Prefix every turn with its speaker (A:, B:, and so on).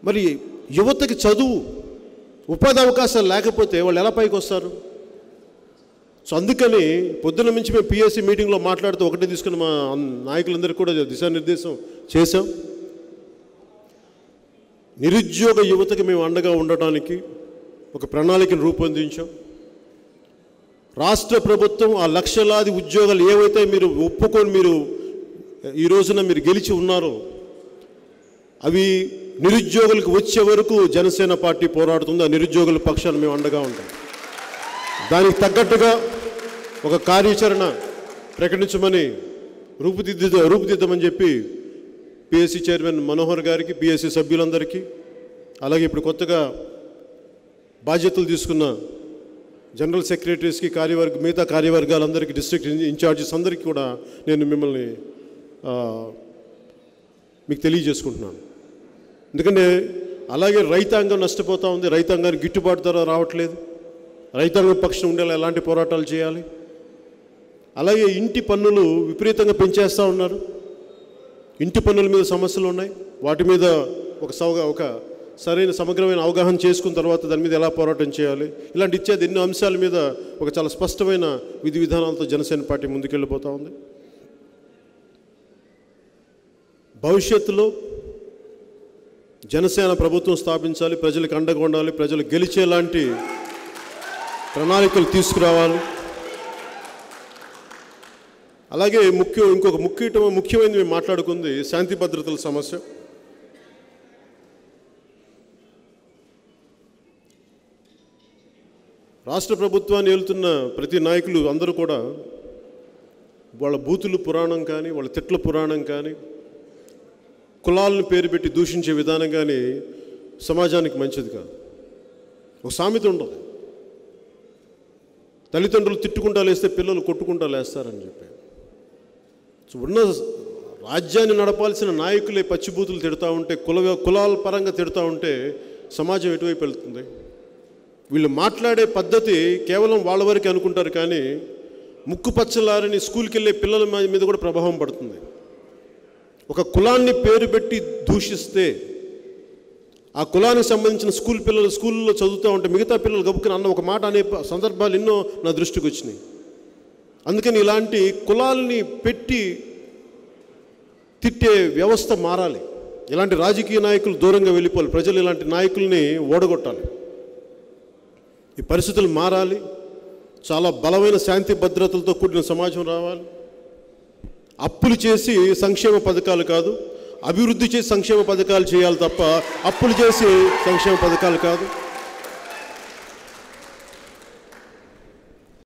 A: మరి యువతకి చదువు ఉపాధి అవకాశాలు లేకపోతే వాళ్ళు ఎలా పైకి వస్తారు సో అందుకని పొద్దున్న నుంచి మేము పిఎస్సి మీటింగ్లో మాట్లాడుతూ ఒకటే తీసుకుని మా అన్- నాయకులందరికీ కూడా దిశానిర్దేశం చేశాం నిరుద్యోగ యువతకి మేము అండగా ఉండటానికి ఒక ప్రణాళికను రూపొందించాం రాష్ట్ర ప్రభుత్వం ఆ లక్షలాది ఉద్యోగాలు ఏవైతే మీరు ఒప్పుకొని మీరు ఈ రోజున మీరు గెలిచి ఉన్నారో అవి నిరుద్యోగులకు వచ్చే వరకు జనసేన పార్టీ పోరాడుతుంది ఆ నిరుద్యోగుల పక్షాన మేము అండగా ఉంటాం దానికి తగ్గట్టుగా ఒక కార్యాచరణ ప్రకటించమని రూపుదిద్దు రూపుదిద్దామని చెప్పి పిఎస్సి చైర్మన్ మనోహర్ గారికి పిఎస్సి సభ్యులందరికీ అలాగే ఇప్పుడు కొత్తగా బాధ్యతలు తీసుకున్న జనరల్ సెక్రటరీస్కి కార్యవర్గ మిగతా కార్యవర్గాలందరికీ డిస్ట్రిక్ట్ ఇన్ఛార్జెస్ అందరికీ కూడా నేను మిమ్మల్ని ఆ, మీకు తెలియజేసుకుంటున్నాను ఎందుకంటే అలాగే రైతాంగం నష్టపోతూ ఉంది రైతాంగానికి గిట్టుబాటు ధర రావట్లేదు రైతాంగం పక్షం ఉండేలా ఎలాంటి పోరాటాలు చేయాలి అలాగే ఇంటి పన్నులు విపరీతంగా పెంచేస్తూ ఉన్నారు ఇంటి పన్నుల మీద సమస్యలు ఉన్నాయి వాటి మీద ఒక సౌగా ఒక సరైన సమగ్రమైన అవగాహన చేసుకున్న తర్వాత దాని మీద ఎలా పోరాటం చేయాలి ఇలాంటి ఇచ్చేది ఎన్నో అంశాల మీద ఒక చాలా స్పష్టమైన విధి విధానాలతో జనసేన పార్టీ ముందుకెళ్ళిపోతూ ఉంది భవిష్యత్తులో జనసేన ప్రభుత్వం స్థాపించాలి ప్రజలకు అండగా ఉండాలి ప్రజలు గెలిచేలాంటి ప్రణాళికలు తీసుకురావాలి అలాగే ముఖ్యం ఇంకొక ముఖ్య ముఖ్యమైనది మేము మాట్లాడుకుంది శాంతి భద్రతల సమస్య రాష్ట్ర ప్రభుత్వాన్ని వెళ్తున్న ప్రతి నాయకులు అందరూ కూడా వాళ్ళ బూతులు పురాణం కానీ వాళ్ళ తిట్ల పురాణం కానీ కులాలను పేరు పెట్టి దూషించే విధానం కానీ సమాజానికి మంచిది కాదు ఒక సామెత ఉండదు తల్లిదండ్రులు తిట్టుకుంటా లేస్తే పిల్లలు కొట్టుకుంటా లేస్తారని చెప్పి సో ఉన్న రాజ్యాన్ని నడపాల్సిన నాయకులే పచ్చిబూతులు తిడతా ఉంటే కుల కులాల పరంగా తిడతా ఉంటే సమాజం ఎటువైపు వెళ్తుంది వీళ్ళు మాట్లాడే పద్ధతి కేవలం వాళ్ళ వరకే అనుకుంటారు కానీ ముక్కు పచ్చలారని స్కూల్కి వెళ్ళే పిల్లల మీద కూడా ప్రభావం పడుతుంది ఒక కులాన్ని పేరు పెట్టి దూషిస్తే ఆ కులానికి సంబంధించిన స్కూల్ పిల్లలు స్కూల్లో చదువుతూ ఉంటే మిగతా పిల్లలు గబుక్కుని అన్న ఒక మాట అనే ప- సందర్భాలు ఎన్నో నా దృష్టికి వచ్చినాయి అందుకని ఇలాంటి కులాల్ని పెట్టి తిట్టే వ్యవస్థ మారాలి ఇలాంటి రాజకీయ నాయకులు దూరంగా వెళ్ళిపోవాలి ప్రజలు ఇలాంటి నాయకుల్ని ఓడగొట్టాలి ఈ పరిస్థితులు మారాలి చాలా బలమైన శాంతి భద్రతలతో కూడిన సమాజం రావాలి అప్పులు చేసి సంక్షేమ పథకాలు కాదు అభివృద్ధి చేసి సంక్షేమ పథకాలు చేయాలి తప్ప అప్పులు చేసి సంక్షేమ పథకాలు కాదు